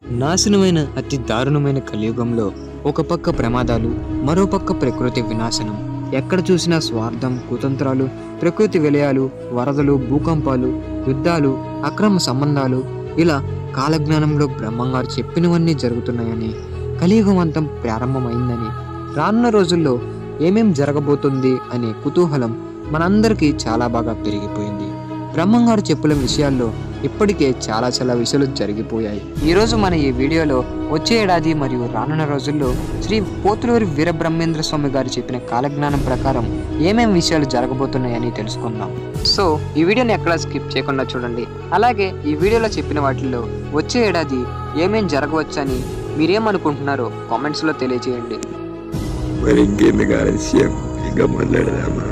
నాశనమైన అతి దారుణమైన కలియుగంలో ఒక పక్క ప్రమాదాలు మరో పక్క ప్రకృతి వినాశనం ఎక్కడ చూసినా స్వార్థం కుతంత్రాలు ప్రకృతి విలయాలు వరదలు భూకంపాలు యుద్ధాలు అక్రమ సంబంధాలు ఇలా కాలజ్ఞానంలో బ్రహ్మంగారు చెప్పినవన్నీ జరుగుతున్నాయని కలియుగం అంతం ప్రారంభమైందని రానున్న రోజుల్లో ఏమేం జరగబోతుంది అనే కుతూహలం మనందరికీ చాలా బాగా పెరిగిపోయింది బ్రహ్మంగారు చెప్పుల విషయాల్లో ఇప్పటికే చాలా చాలా విషయాలు జరిగిపోయాయి ఈ రోజు మన ఈ వీడియోలో వచ్చే ఏడాది మరియు రానున్న రోజుల్లో శ్రీ పోతులూరి వీరబ్రహ్మేంద్ర స్వామి గారు చెప్పిన కాలజ్ఞానం ప్రకారం ఏమేం విషయాలు జరగబోతున్నాయని తెలుసుకుందాం సో ఈ వీడియోని ఎక్కడా స్కిప్ చేయకుండా చూడండి అలాగే ఈ వీడియోలో చెప్పిన వాటిల్లో వచ్చే ఏడాది ఏమేం జరగవచ్చని మీరేమనుకుంటున్నారో కామెంట్స్లో తెలియజేయండి మరి ఇంకేమి ఆలస్యం ఇంకా మొదలెడదామా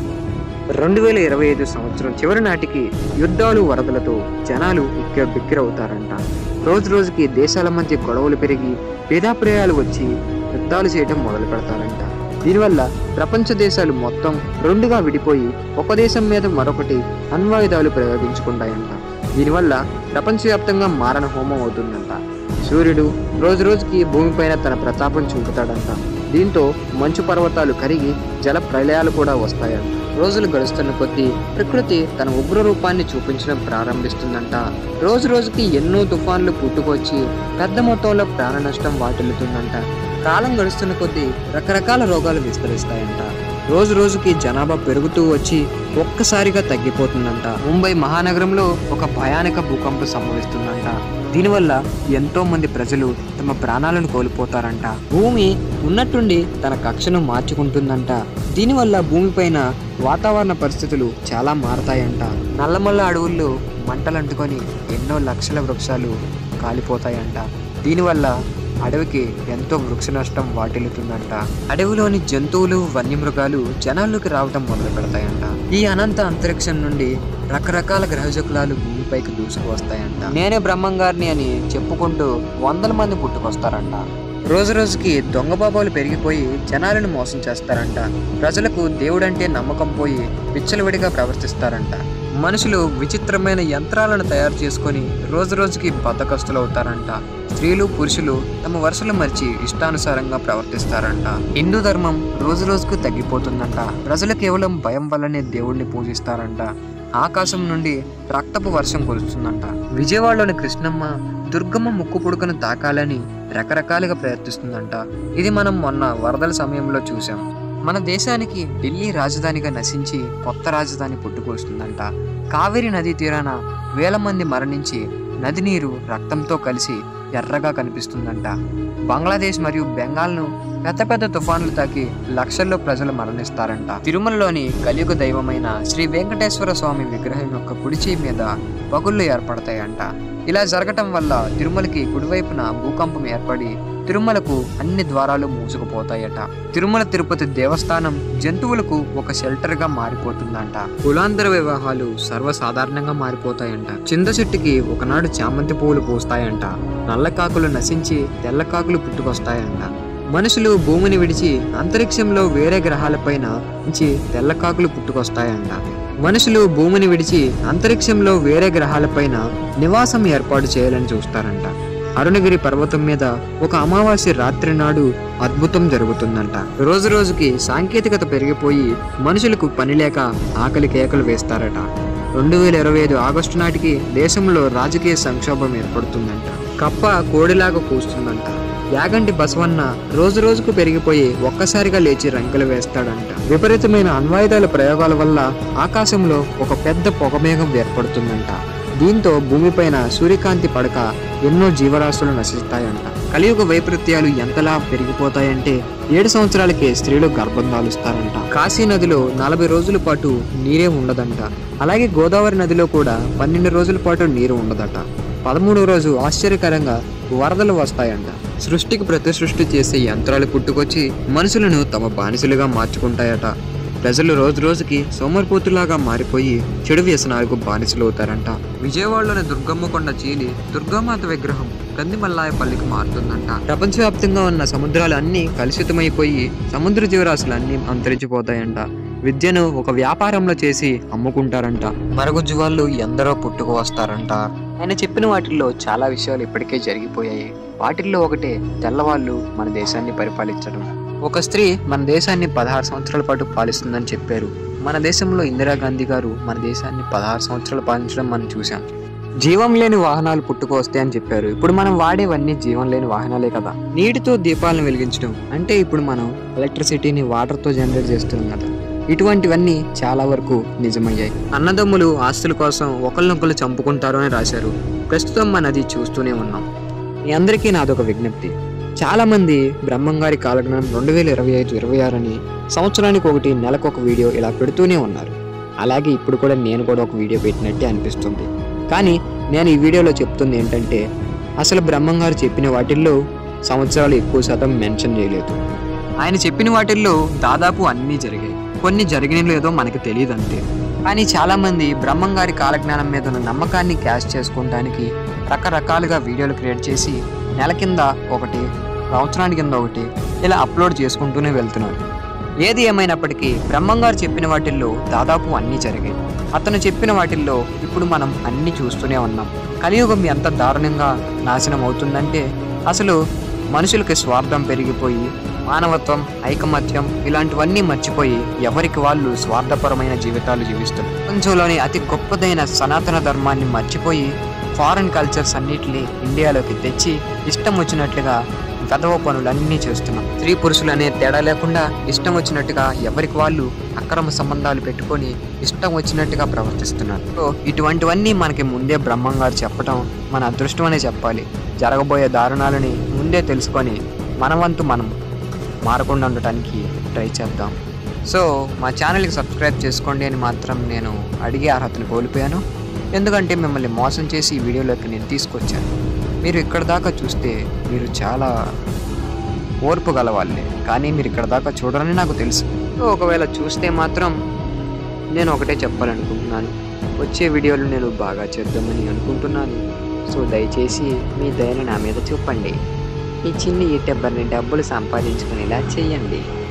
రెండు వేల ఇరవై ఐదు సంవత్సరం చివరి నాటికి యుద్ధాలు వరదలతో జనాలు బిక్కిర బిక్కిరవుతారంట రోజు రోజుకి దేశాల మధ్య గొడవలు పెరిగి భేదాప్రయాలు వచ్చి యుద్ధాలు చేయడం మొదలు పెడతారంట దీనివల్ల ప్రపంచ దేశాలు మొత్తం రెండుగా విడిపోయి ఒక దేశం మీద మరొకటి అణ్వాయుధాలు ప్రయోగించుకుంటాయంట దీనివల్ల ప్రపంచవ్యాప్తంగా మారణ హోమం అవుతుందంట సూర్యుడు రోజు రోజుకి భూమిపైన తన ప్రతాపం చూపుతాడంట దీంతో మంచు పర్వతాలు కరిగి జల ప్రళయాలు కూడా వస్తాయంట రోజులు గడుస్తున్న కొద్దీ ప్రకృతి తన ఉగ్ర రూపాన్ని చూపించడం ప్రారంభిస్తుందంట రోజు రోజుకి ఎన్నో తుఫాన్లు పుట్టుకొచ్చి పెద్ద మొత్తంలో ప్రాణ నష్టం వాటిల్లుతుందంట కాలం గడుస్తున్న కొద్దీ రకరకాల రోగాలు విస్తరిస్తాయంట రోజు రోజుకి జనాభా పెరుగుతూ వచ్చి ఒక్కసారిగా తగ్గిపోతుందంట ముంబై మహానగరంలో ఒక భయానక భూకంపం సంభవిస్తుందంట దీనివల్ల ఎంతో మంది ప్రజలు తమ ప్రాణాలను కోల్పోతారంట భూమి ఉన్నట్టుండి తన కక్షను మార్చుకుంటుందంట దీనివల్ల భూమిపైన వాతావరణ పరిస్థితులు చాలా మారతాయంట నల్లమల్ల అడవుల్లో మంటలంటుకొని ఎన్నో లక్షల వృక్షాలు కాలిపోతాయంట దీనివల్ల అడవికి ఎంతో వృక్ష నష్టం వాటిల్లుతుందంట అడవిలోని జంతువులు వన్యమృగాలు జనాల్లోకి రావటం మొదలు పెడతాయంట ఈ అనంత అంతరిక్షం నుండి రకరకాల గ్రహశకులాలు భూమిపైకి దూసుకువస్తాయంట నేనే బ్రహ్మంగారిని అని చెప్పుకుంటూ వందల మంది పుట్టుకొస్తారంట రోజు రోజుకి దొంగ బాబాలు పెరిగిపోయి జనాలను మోసం చేస్తారంట ప్రజలకు దేవుడంటే నమ్మకం పోయి విచ్చలవిడిగా ప్రవర్తిస్తారంట మనుషులు విచిత్రమైన యంత్రాలను తయారు చేసుకొని రోజు రోజుకి బద్దకస్తులు అవుతారంట స్త్రీలు పురుషులు తమ వరుసలు మర్చి ఇష్టానుసారంగా ప్రవర్తిస్తారంట హిందూ ధర్మం రోజు రోజుకు తగ్గిపోతుందంట ప్రజలు కేవలం భయం వల్లనే దేవుణ్ణి పూజిస్తారంట ఆకాశం నుండి రక్తపు వర్షం కురుస్తుందంట విజయవాడలోని కృష్ణమ్మ దుర్గమ్మ ముక్కు పుడుకను తాకాలని రకరకాలుగా ప్రయత్నిస్తుందంట ఇది మనం మొన్న వరదల సమయంలో చూసాం మన దేశానికి ఢిల్లీ రాజధానిగా నశించి కొత్త రాజధాని పుట్టుకొస్తుందంట కావేరి నదీ తీరాన వేల మంది మరణించి నది నీరు రక్తంతో కలిసి ఎర్రగా కనిపిస్తుందంట బంగ్లాదేశ్ మరియు బెంగాల్ను పెద్ద పెద్ద తుఫాన్లు తాకి లక్షల్లో ప్రజలు మరణిస్తారంట తిరుమలలోని కలియుగ దైవమైన శ్రీ వెంకటేశ్వర స్వామి విగ్రహం యొక్క కుడి చేయి మీద పగుళ్ళు ఏర్పడతాయంట ఇలా జరగటం వల్ల తిరుమలకి కుడివైపున భూకంపం ఏర్పడి తిరుమలకు అన్ని ద్వారాలు మూసుకుపోతాయట తిరుమల తిరుపతి దేవస్థానం జంతువులకు ఒక షెల్టర్ గా మారిపోతుందంట కులాంతర వివాహాలు సర్వసాధారణంగా మారిపోతాయంట చింద చెట్టుకి ఒకనాడు చామంతి పువ్వులు పూస్తాయంట నల్ల కాకులు నశించి తెల్ల కాకులు పుట్టుకొస్తాయంట మనుషులు భూమిని విడిచి అంతరిక్షంలో వేరే గ్రహాలపైన నుంచి తెల్ల కాకులు పుట్టుకొస్తాయంట మనుషులు భూమిని విడిచి అంతరిక్షంలో వేరే గ్రహాలపైన నివాసం ఏర్పాటు చేయాలని చూస్తారంట అరుణగిరి పర్వతం మీద ఒక అమావాస్య రాత్రి నాడు అద్భుతం జరుగుతుందంట రోజు రోజుకి సాంకేతికత పెరిగిపోయి మనుషులకు పని లేక ఆకలి కేకలు వేస్తారట రెండు వేల ఇరవై ఐదు ఆగస్టు నాటికి దేశంలో రాజకీయ సంక్షోభం ఏర్పడుతుందంట కప్ప కోడిలాగా కూస్తుందంట యాగంటి బసవన్న రోజు రోజుకు పెరిగిపోయి ఒక్కసారిగా లేచి రంకెలు వేస్తాడంట విపరీతమైన అణ్వాయుధాల ప్రయోగాల వల్ల ఆకాశంలో ఒక పెద్ద పొగమేఘం ఏర్పడుతుందంట దీంతో భూమిపైన సూర్యకాంతి పడక ఎన్నో జీవరాశులు నశిస్తాయంట కలియుగ వైపరీత్యాలు ఎంతలా పెరిగిపోతాయంటే ఏడు సంవత్సరాలకే స్త్రీలు గర్భం దాలుస్తారంట కాశీ నదిలో నలభై రోజుల పాటు నీరే ఉండదంట అలాగే గోదావరి నదిలో కూడా పన్నెండు రోజుల పాటు నీరు ఉండదట పదమూడవ రోజు ఆశ్చర్యకరంగా వరదలు వస్తాయంట సృష్టికి ప్రతి సృష్టి చేసే యంత్రాలు పుట్టుకొచ్చి మనుషులను తమ బానిసలుగా మార్చుకుంటాయట ప్రజలు రోజు రోజుకి సోమరిపోతులాగా మారిపోయి చెడు వ్యసనాలకు బానిసలు అవుతారంట విజయవాడలోని దుర్గమ్మ కొండ చీలి దుర్గామాత విగ్రహం కందిమల్లాయపల్లికి మారుతుందంట ప్రపంచవ్యాప్తంగా ఉన్న సముద్రాలు అన్నీ కలుషితమైపోయి సముద్ర జీవరాశులు అన్నీ అంతరించిపోతాయంట విద్యను ఒక వ్యాపారంలో చేసి అమ్ముకుంటారంట మరుగుజ్జు వాళ్ళు ఎందరో పుట్టుకు వస్తారంట ఆయన చెప్పిన వాటిల్లో చాలా విషయాలు ఇప్పటికే జరిగిపోయాయి వాటిల్లో ఒకటే తెల్లవాళ్ళు మన దేశాన్ని పరిపాలించడం ఒక స్త్రీ మన దేశాన్ని పదహారు సంవత్సరాల పాటు పాలిస్తుందని చెప్పారు మన దేశంలో ఇందిరాగాంధీ గారు మన దేశాన్ని పదహారు సంవత్సరాలు పాలించడం మనం చూసాం జీవం లేని వాహనాలు పుట్టుకొస్తాయి అని చెప్పారు ఇప్పుడు మనం వాడేవన్నీ జీవం లేని వాహనాలే కదా నీటితో దీపాలను వెలిగించడం అంటే ఇప్పుడు మనం ఎలక్ట్రిసిటీని వాటర్తో జనరేట్ చేస్తున్నాం కదా ఇటువంటివన్నీ చాలా వరకు నిజమయ్యాయి అన్నదమ్ములు ఆస్తుల కోసం ఒకరినొకరు చంపుకుంటారు అని రాశారు ప్రస్తుతం మన అది చూస్తూనే ఉన్నాం మీ అందరికీ నాదొక విజ్ఞప్తి చాలా మంది బ్రహ్మంగారి కాలజ్ఞానం రెండు వేల ఇరవై ఐదు ఇరవై ఆరు అని సంవత్సరానికి ఒకటి నెలకు ఒక వీడియో ఇలా పెడుతూనే ఉన్నారు అలాగే ఇప్పుడు కూడా నేను కూడా ఒక వీడియో పెట్టినట్టే అనిపిస్తుంది కానీ నేను ఈ వీడియోలో చెప్తుంది ఏంటంటే అసలు బ్రహ్మంగారు చెప్పిన వాటిల్లో సంవత్సరాలు ఎక్కువ శాతం మెన్షన్ చేయలేదు ఆయన చెప్పిన వాటిల్లో దాదాపు అన్నీ జరిగాయి కొన్ని జరిగిన లేదో మనకి తెలియదు అంతే కానీ చాలా మంది బ్రహ్మంగారి కాలజ్ఞానం మీద ఉన్న నమ్మకాన్ని క్యాష్ చేసుకోవడానికి రకరకాలుగా వీడియోలు క్రియేట్ చేసి నెల కింద ఒకటి సంవత్సరానికి కింద ఒకటి ఇలా అప్లోడ్ చేసుకుంటూనే వెళ్తున్నారు ఏది ఏమైనప్పటికీ బ్రహ్మంగారు చెప్పిన వాటిల్లో దాదాపు అన్నీ జరిగాయి అతను చెప్పిన వాటిల్లో ఇప్పుడు మనం అన్నీ చూస్తూనే ఉన్నాం కలియుగం ఎంత దారుణంగా నాశనం అవుతుందంటే అసలు మనుషులకి స్వార్థం పెరిగిపోయి మానవత్వం ఐకమత్యం ఇలాంటివన్నీ మర్చిపోయి ఎవరికి వాళ్ళు స్వార్థపరమైన జీవితాలు జీవిస్తారు ప్రపంచంలోని అతి గొప్పదైన సనాతన ధర్మాన్ని మర్చిపోయి ఫారెన్ కల్చర్స్ అన్నిటిని ఇండియాలోకి తెచ్చి ఇష్టం వచ్చినట్లుగా గదవ పనులన్నీ చేస్తున్నాం స్త్రీ పురుషులు అనే తేడా లేకుండా ఇష్టం వచ్చినట్టుగా ఎవరికి వాళ్ళు అక్రమ సంబంధాలు పెట్టుకొని ఇష్టం వచ్చినట్టుగా ప్రవర్తిస్తున్నారు సో ఇటువంటివన్నీ మనకి ముందే బ్రహ్మం గారు చెప్పడం మన అదృష్టం అనే చెప్పాలి జరగబోయే దారుణాలని ముందే తెలుసుకొని మన వంతు మనం మారకుండా ఉండటానికి ట్రై చేద్దాం సో మా ఛానల్కి సబ్స్క్రైబ్ చేసుకోండి అని మాత్రం నేను అడిగే అర్హతను కోల్పోయాను ఎందుకంటే మిమ్మల్ని మోసం చేసి ఈ వీడియోలోకి నేను తీసుకొచ్చాను మీరు ఇక్కడ దాకా చూస్తే మీరు చాలా ఓర్పు గలవాళ్ళే కానీ మీరు ఇక్కడ దాకా చూడరని నాకు తెలుసు సో ఒకవేళ చూస్తే మాత్రం నేను ఒకటే చెప్పాలనుకుంటున్నాను వచ్చే వీడియోలు నేను బాగా చేద్దామని అనుకుంటున్నాను సో దయచేసి మీ దయని నా మీద చూపండి ఈ చిన్ని యూట్యూబర్ని డబ్బులు సంపాదించుకునేలా చేయండి